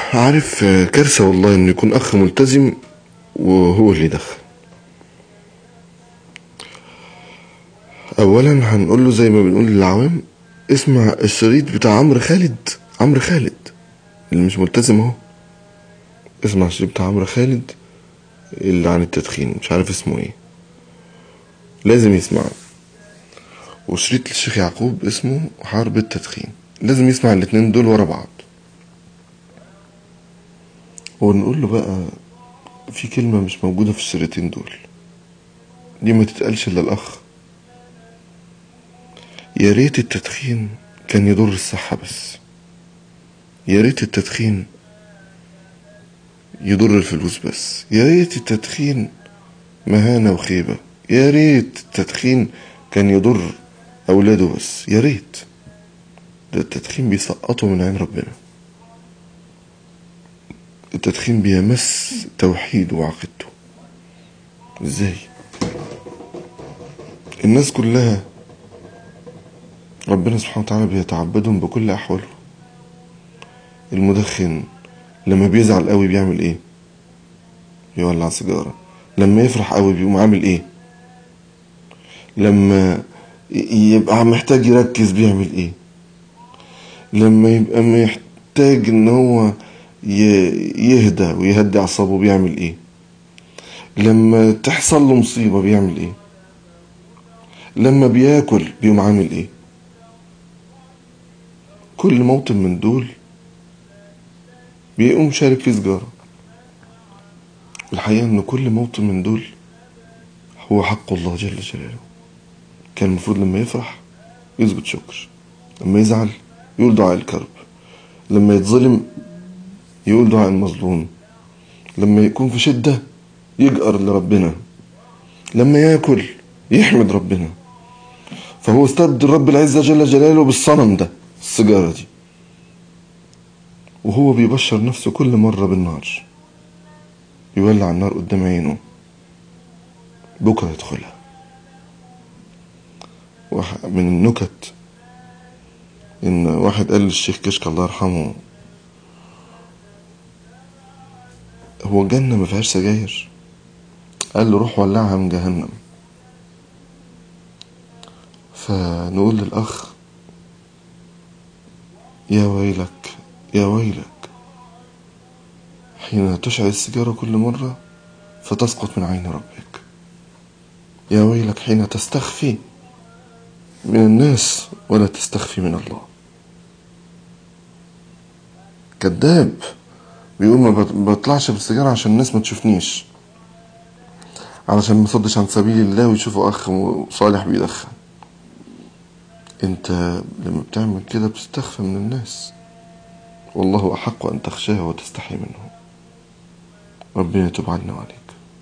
عارف آه، كارثة والله إنه يكون أخ ملتزم وهو اللي يدخن أولا هنقول له زي ما بنقول للعوام اسمع الشريط بتاع عمرو خالد عمرو خالد اللي مش ملتزم اهو اسمع الشريط بتاع عمرو خالد اللي عن التدخين مش عارف اسمه ايه لازم يسمعه وشريط الشيخ يعقوب اسمه حرب التدخين لازم يسمع الاتنين دول ورا بعض ونقول له بقى في كلمة مش موجودة في الشريطين دول دي ما تتقالش إلا الأخ يا ريت التدخين كان يضر الصحة بس يا ريت التدخين يضر الفلوس بس يا ريت التدخين مهانة وخيبة يا ريت التدخين كان يضر أولاده بس يا ريت ده التدخين بيسقطه من عين ربنا التدخين بيمس توحيده وعقيدته ازاي الناس كلها ربنا سبحانه وتعالى بيتعبدهم بكل أحواله المدخن لما بيزعل قوي بيعمل ايه يولع سيجارة لما يفرح قوي بيقوم عامل ايه لما ي- يبقى محتاج يركز بيعمل ايه لما يبقى محتاج ان هو ي- يهدى ويهدي اعصابه بيعمل ايه لما تحصل له مصيبة بيعمل ايه لما بياكل بيقوم عامل ايه كل موطن من دول بيقوم شارك فيه سجارة الحقيقة ان كل موطن من دول هو حق الله جل جلاله كان المفروض لما يفرح يسجد شكر لما يزعل يقول دعاء الكرب لما يتظلم يقول دعاء المظلوم لما يكون في شدة يجأر لربنا لما ياكل يحمد ربنا فهو استبدل رب العزة جل جلاله بالصنم ده السيجارة دي وهو بيبشر نفسه كل مرة بالنار يولع النار قدام عينه بكرة يدخلها واحد من النكت إن واحد قال للشيخ كشك الله يرحمه هو الجنة ما فيهاش سجاير قال له روح ولعها من جهنم فنقول للأخ يا ويلك يا ويلك حين تشعل السيجارة كل مرة فتسقط من عين ربك يا ويلك حين تستخفي من الناس ولا تستخفي من الله كذاب بيقول ما بط- بطلعش بالسيجارة عشان الناس ما تشوفنيش علشان ما صدش عن سبيل الله ويشوفوا أخ صالح بيدخن انت لما بتعمل كده بتستخفى من الناس والله أحق أن تخشاه وتستحي منه ربنا يتوب عنا وعليك